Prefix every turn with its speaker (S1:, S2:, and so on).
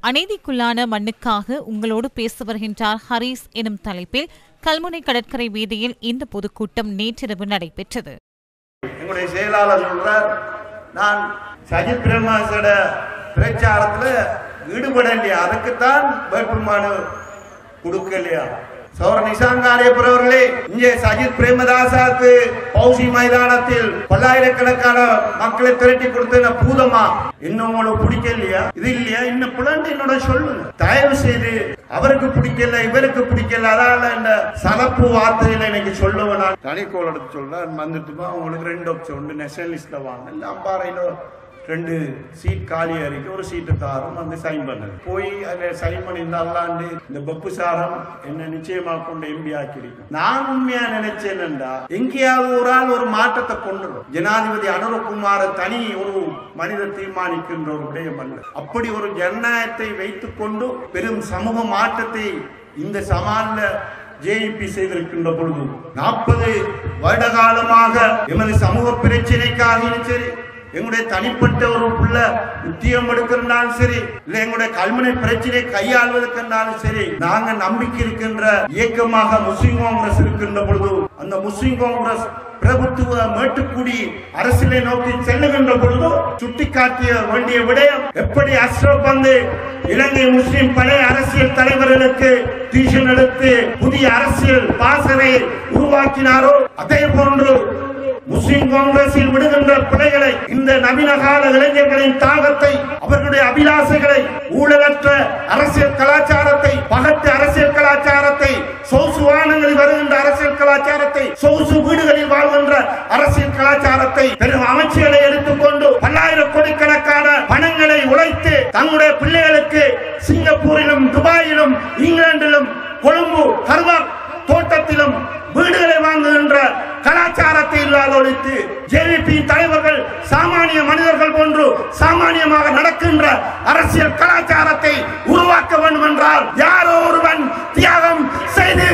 S1: அநீதிக்குள்ளான மண்ணுக்காக உங்களோடு பேச வருகின்றார் ஹரீஸ் எனும் தலைப்பில் கல்முனை கடற்கரை வீதியில் இந்த பொதுக்கூட்டம் நேற்றிரவு நடைபெற்றது
S2: எங்களுடைய செயலாளர் சொல்றார் நான் சஜித் பிரேமாசோட பிரச்சாரத்துல ஈடுபட இல்லையா அதுக்குத்தான் வேட்புமனு கொடுக்கலையா சௌர நிசாங்காரியப்பர் அவர்களே இங்கே சஜித் பிரேமதாசாக்கு பௌசி மைதானத்தில் பல்லாயிரக்கணக்கான மக்களை திரட்டி கொடுத்த பூதமா இன்னும் உங்களுக்கு பிடிக்கலையா இது இல்லையா இன்னும் புலண்டு என்னோட சொல்லுங்க தயவு செய்து அவருக்கு பிடிக்கல இவருக்கு பிடிக்கல அதால இந்த சலப்பு வார்த்தையில எனக்கு சொல்லுவேன் நான் தனிக்கோள் எடுத்து சொல்றேன் வந்துட்டுமா உங்களுக்கு ரெண்டு ஆப்ஷன் ஒன்று நேஷனலிஸ்ட்ல வாங்க இல்லை அம்பாறையில ரெண்டு சீட் காலி அறிக்கை ஒரு சீட்டு தாரும் வந்து சைன் பண்ணது போய் அதில் சைன் பண்ணியிருந்தாலாண்டு இந்த பப்பு சாரம் என்ன நிச்சயமா கொண்டு எம்பி ஆக்கிருக்கும் நான் உண்மையா நினைச்சேன்டா எங்கேயாவது ஒரு ஆள் ஒரு மாற்றத்தை கொண்டு வரும். ஜனாதிபதி அனுரகுமார தனி ஒரு மனிதர் தீர்மானிக்கின்ற ஒரு விடயம் அல்ல அப்படி ஒரு ஜனநாயகத்தை வைத்துக் கொண்டு பெரும் சமூக மாற்றத்தை இந்த சமான்ல ஜேஇபி செய்திருக்கின்ற பொழுது நாற்பது வருட காலமாக எமது சமூக பிரச்சனைக்காக சரி எங்களுடைய தனிப்பட்ட ஒரு புள்ள உத்தியம் எடுக்கிறனாலும் சரி இல்ல எங்களுடைய கல்முனை பிரச்சனை கையாள்வதற்கென்றாலும் சரி நாங்க நம்பிக்கை இருக்கின்ற இயக்கமாக முஸ்லிம் காங்கிரஸ் இருக்கின்ற பொழுது அந்த முஸ்லிம் காங்கிரஸ் பிரபுத்துவ மேட்டுக்குடி அரசியலை நோக்கி செல்லுகின்ற பொழுது சுட்டிக்காட்டிய வேண்டிய விடயம் எப்படி அஸ்ரப் வந்து இலங்கை முஸ்லிம் பழைய அரசியல் தலைவர்களுக்கு டியூஷன் எடுத்து புதிய அரசியல் பாசனை உருவாக்கினாரோ அதே போன்று முஸ்லிம் காங்கிரஸில் விடுகின்ற பிள்ளைகளை இந்த நவீன கால இளைஞர்களின் தாகத்தை அவர்களுடைய அபிலாசைகளை ஊழலற்ற அரசியல் கலாச்சாரத்தை பகட்டு அரசியல் கலாச்சாரத்தை சொகுசு வாகனங்களில் வருகின்ற அரசியல் கலாச்சாரத்தை சொகுசு வீடுகளில் வாழ்கின்ற அரசியல் கலாச்சாரத்தை பெரும் அமைச்சுகளை எடுத்துக்கொண்டு பல்லாயிரம் கோடிக்கணக்கான பணங்களை உழைத்து தங்களுடைய பிள்ளைகளுக்கு சிங்கப்பூரிலும் துபாயிலும் இங்கிலாந்திலும் கொழும்பு கர்வா தோட்டத்திலும் வீடுகளை வாங்குகின்ற கலாச்சாரத்தை இல்லாத ஒழித்து ஜேவிபி தலைவர்கள் சாமானிய மனிதர்கள் போன்று சாமானியமாக நடக்கின்ற அரசியல் கலாச்சாரத்தை உருவாக்க வேண்டும் என்றால் யாரோ ஒருவன் தியாகம் செய்து